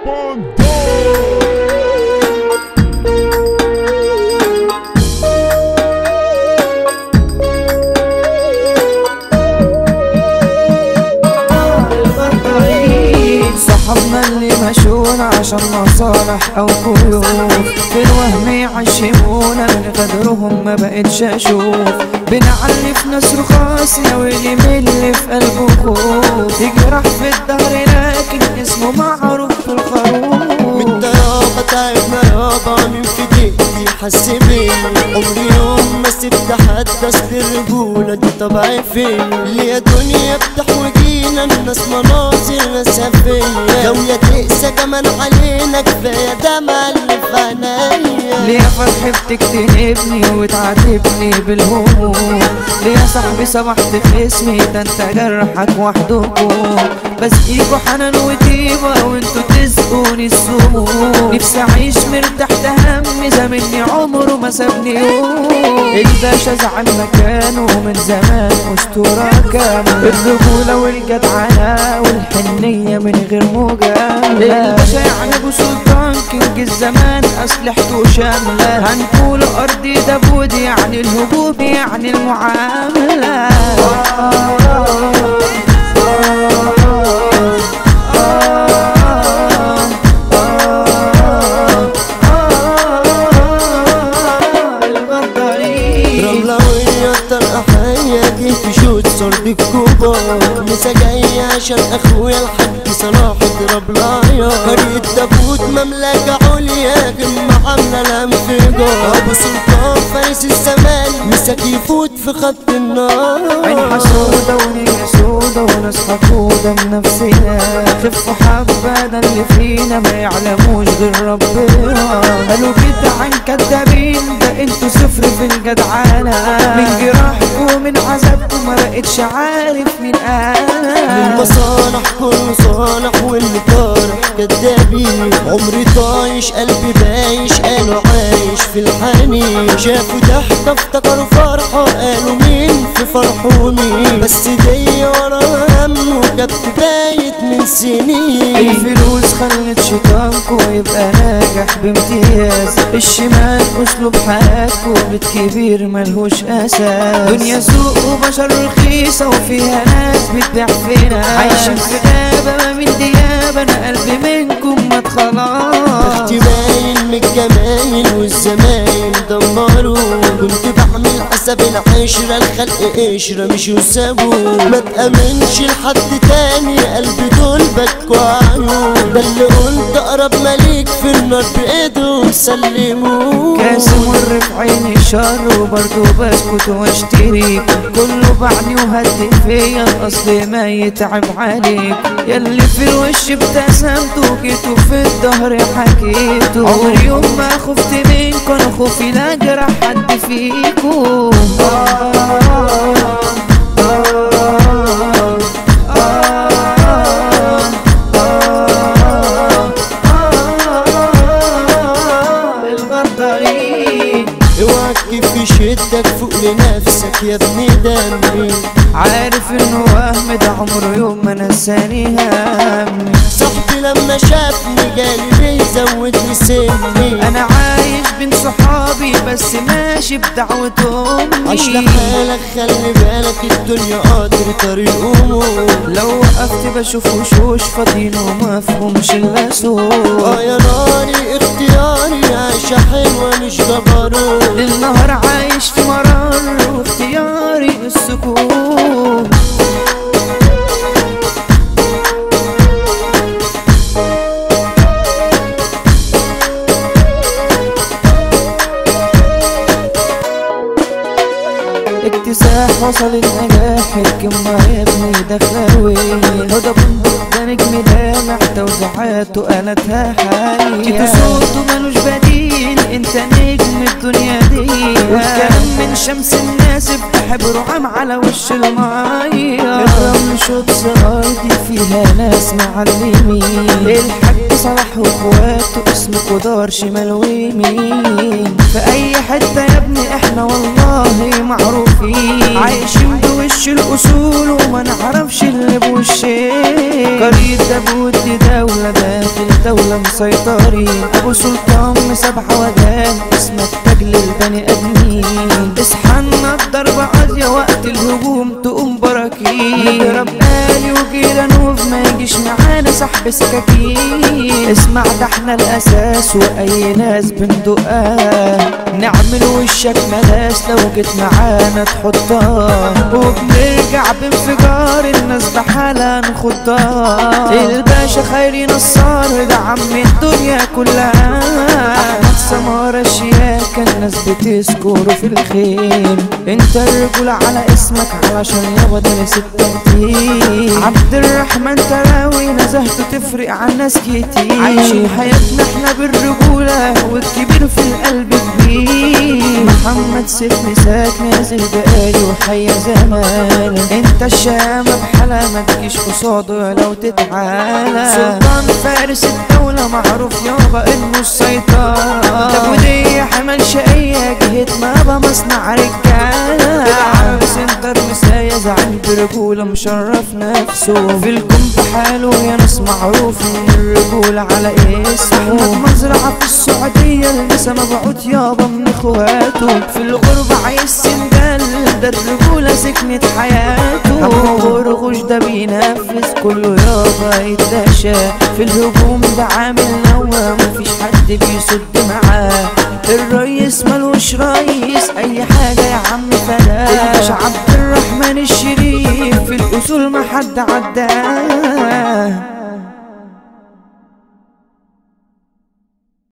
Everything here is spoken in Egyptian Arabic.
صحابنا اللي مشونا عشان مصالح او قيود في الوهم يعشمونا من غدرهم ما بقتش اشوف بنعلي في ناس رخاصنا واللي ملي في قلبه خوف يجرح في الدهر لكن اسمه معروف في الخروف من يابا تعبنا يابا من في دقيقتي حس بيا عمري يوم ما سبت حد اصل الرجولة دي طبعي فيا ليه دنيا بتحوجينا الناس مناظر ناسها فيا لو يا تقسى كمان علينا كفاية دمع اللي في عينيا ليه يا فرحي بتكتنبني وتعاتبني بالهموم ليه يا صاحبي سمحت في اسمي ده انت جرحك وحدكم بسقيكوا حنان وطيبة وانتوا تسقوني السموم نفسي اعيش مرتاح ده هم زمني عمره ما سابني يوم الباشا زعل مكانه من زمان اسطورة كاملة الرجولة والجدعنة والحنية من غير مجاملة الباشا يعني ابو سلطان كينج الزمان اسلحته شاملة هنقول ارضي داوود يعني الهبوب يعني المعاملة رملوية طلقة حية جيت شوت صرد الكوبا مسا جاية عشان اخويا الحاج صلاح اضرب لايا قرية تابوت مملكة عليا قمة عاملة الانفجار ابو سلطان فارس الزمان مساك يفوت في خط النار عين حسودة ونية سودة وناس حقودة من نفسنا خفوا حبة ده اللي فينا ما يعلموش غير ربنا قالوا كده عن كدابين ده انتوا صفر في الجدعانة من جراحكم من عذابكم ما بقتش عارف مين انا المصالح كله صالح واللي طارح كدابين عمري طايش قلبي بايش قالوا عايش في الحنين شافوا ضحكة افتكروا فرحة قالوا مين في فرحه ومين بس دي ورا هم وكانت بايت من سنين الفلوس خلت شيطانكو يبقى ناجح بامتياز الشمال اسلوب حياتكو بيت كبير ملهوش اساس دنيا سوق وبشر رخيصة وفيها ناس بتبيع فينا عايشين في غابة ما من ديابة انا قلبي منكم مات خلاص اختي باين من الجمايل والزمايل دمروا كنت بعمل حسب العشرة الخلق قشرة مش يسابوا ما تأمنش لحد تاني قلبي دول بكوا عيون ده اللي قلت اقرب مليك في النار بايده سلموه كاس مر في عيني شر وبرضه بسكت واشتري كله باعني وهدي فيا الاصل ما يتعب عليك ياللي في الوش ابتسمتوا جيتوا في الظهر حكيتوا عمري يوم ما خفت منكم انا خوفي لا جرح حد فيكم الغدارين اوعك في شدك فوق لنفسك يا ابني دمي عارف انه وهم ده عمره يوم ما نساني همي صاحبي لما شافني جالي بيزودني سني انا عايش بين صحابي بس ماشي بدعوة عيش امي لحالك خلي بالك الدنيا قادر طريق امور لو وقفت بشوف وشوش فاضيين ومفهومش الا صوت اه يا ناري اختياري عيشة حلوة مش جبروت النهار عايش في مرار واختياري السكون اكتساح وصل النجاح الكلمة يا ابني داخلة وين هدى بندق ده نجم لامع توزيعاته قالتها حي كده صوته ملوش بديل انت نجم الدنيا دي والكلام من شمس الناس بحبره عم على وش المية الرمل شوط ارضي فيها ناس معلمين الحاج صلاح واخواته اسم كدار شمال ويمين في اي حتة يا ابني احنا والله معروفين عايشين بوش الاصول وما نعرفش اللي بوشين قرية داوود دولة داخل دولة مسيطرين ابو سلطان مسابحة وجان اسمك تاج للبني ادمين اصحى الضربة قاضية وقت الهجوم تقوم براكين نضرب آلي وجيرانوف ما يجيش معانا سحب سكاكين اسمع ده احنا الاساس واي ناس بندقها نعمل وشك ملاس لو جيت معانا تحطها وبنرجع بانفجار الناس بحالها نخضها الباشا خيري نصار ده عم الدنيا كلها احمد سمارة شياكة الناس بتذكره في الخير انت الرجولة على اسمك علشان يابا ده ستين عبد الرحمن تراوي نزهته تفرق عن ناس كتير عايشين حياتنا احنا بالرجولة والكبير في القلب كبير محمد سيف مساك نازل بقالي وحيا زمان انت الشامة بحالة ما تجيش قصاده لو تتعالى سلطان فارس الدولة معروف يابا انه السيطرة طب ودي حمل شقية جهة مابا مصنع رجالة العرب سنتر مسايا زعيم برجولة مشرف نفسه في الكون بحاله يا ناس معروف من الرجولة على اسمه احمد مزرعة في السعودية المسا مبعوت يابا من اخواته في الغربة عايز سندال ده الرجولة سكنت حياته ابو غرغوش ده بينفذ كله يابا يتلاشى في الهجوم ده عامل نوى مفيش حد بيصد معاه الريس ملوش ريس اي حاجة يا عم فلا الباشا عبد الرحمن الشريف في الاصول ما حد عداه